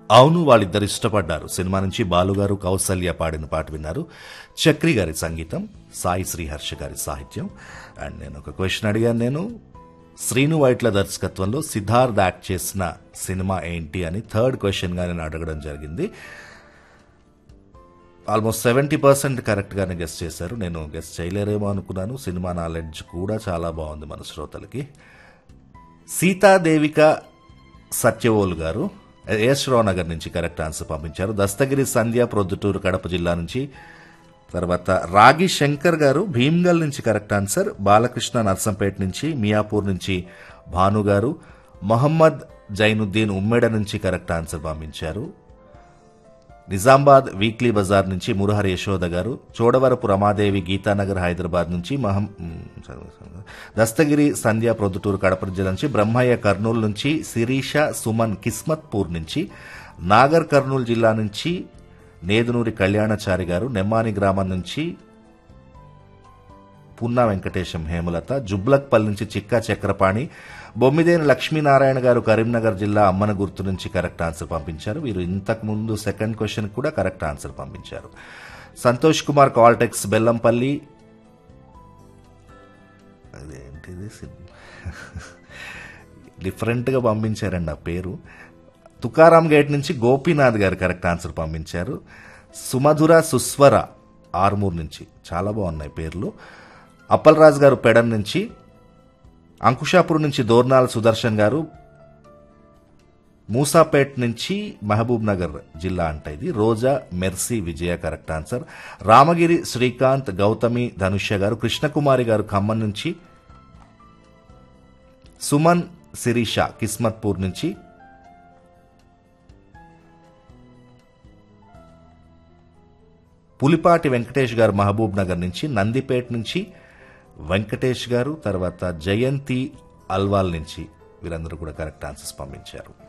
అవును వాళ్ళిద్దరు ఇష్టపడ్డారు సినిమా నుంచి బాలుగారు కౌసల్య పాడిన పాట విన్నారు చక్రి గారి సంగీతం సాయి శ్రీహర్ష గారి సాహిత్యం అండ్ నేను ఒక క్వశ్చన్ అడిగాను నేను శ్రీను వైట్ల దర్శకత్వంలో సిద్ధార్థ్ యాక్ట్ చేసిన సినిమా ఏంటి అని థర్డ్ క్వశ్చన్గా నేను అడగడం జరిగింది ఆల్మోస్ట్ సెవెంటీ పర్సెంట్ కరెక్ట్గానే గెస్ట్ చేశారు నేను గెస్ట్ చేయలేరేమో అనుకున్నాను సినిమా నాలెడ్జ్ కూడా చాలా బాగుంది మన శ్రోతలకి సీతాదేవిక సత్యవోలు గారు ఎస్ నగర్ నుంచి కరెక్ట్ ఆన్సర్ పంపించారు దస్తగిరి సంధ్య ప్రొద్దుటూరు కడప జిల్లా నుంచి తర్వాత రాగి శంకర్ గారు భీమ్గల్ నుంచి కరెక్ట్ ఆన్సర్ బాలకృష్ణ నర్సంపేట నుంచి మియాపూర్ నుంచి భాను గారు మొహమ్మద్ జైనుద్దీన్ ఉమ్మెడ నుంచి కరెక్ట్ ఆన్సర్ పంపించారు నిజామాబాద్ వీక్లీ బజార్ నుంచి మురహరి యశోద గారు చోడవరపు రమాదేవి గీతానగర్ హైదరాబాద్ నుంచి మహం మ్, దస్తగిరి సంధ్య ప్రొద్దుటూరు కడప జిల్లా నుంచి బ్రహ్మయ్య కర్నూలు నుంచి శిరీష సుమన్ కిస్మత్పూర్ నుంచి నాగర్ కర్నూలు జిల్లా నుంచి నేదునూరి కళ్యాణచారి గారు నెమ్మాని గ్రామం నుంచి పున్నా వెంకటేశం హేమలత జుబ్లక్పల్లి నుంచి చిక్కా చక్రపాణి బొమ్మిదేని లక్ష్మీనారాయణ గారు కరీంనగర్ జిల్లా అమ్మన గుర్తు నుంచి కరెక్ట్ ఆన్సర్ పంపించారు వీరు ఇంతకు ముందు సెకండ్ క్వశ్చన్ కూడా కరెక్ట్ ఆన్సర్ పంపించారు సంతోష్ కుమార్ కాల్టెక్స్ బెల్లంపల్లి అదేంటిది డిఫరెంట్గా పంపించారండి ఆ పేరు తుకారాం గేట్ నుంచి గోపీనాథ్ గారు కరెక్ట్ ఆన్సర్ పంపించారు సుమధుర సుస్వర ఆర్మూర్ నుంచి చాలా బాగున్నాయి పేర్లు అప్పలరాజు గారు పెడన్ నుంచి అంకుషాపూర్ నుంచి దోర్నాల్ సుదర్శన్ గారు మూసాపేట్ నుంచి మహబూబ్ నగర్ జిల్లా అంట ఇది Roja Mercy Vijaya correct answer Ramagiri Srikanth Gautami Dhanushya గారు కృష్ణకుమారి గారు ఖమ్మం నుంచి సుమన్ శిరీష కిస్మత్పూర్ నుంచి పులిపాటి వెంకటేష్ గారు మహబూబ్ నగర్ నుంచి నందిపేట్ నుంచి వెంకటేష్ గారు తర్వాత జయంతి అల్వాల్ నుంచి వీరందరూ కూడా కరెక్ట్ ఆన్సర్స్ పంపించారు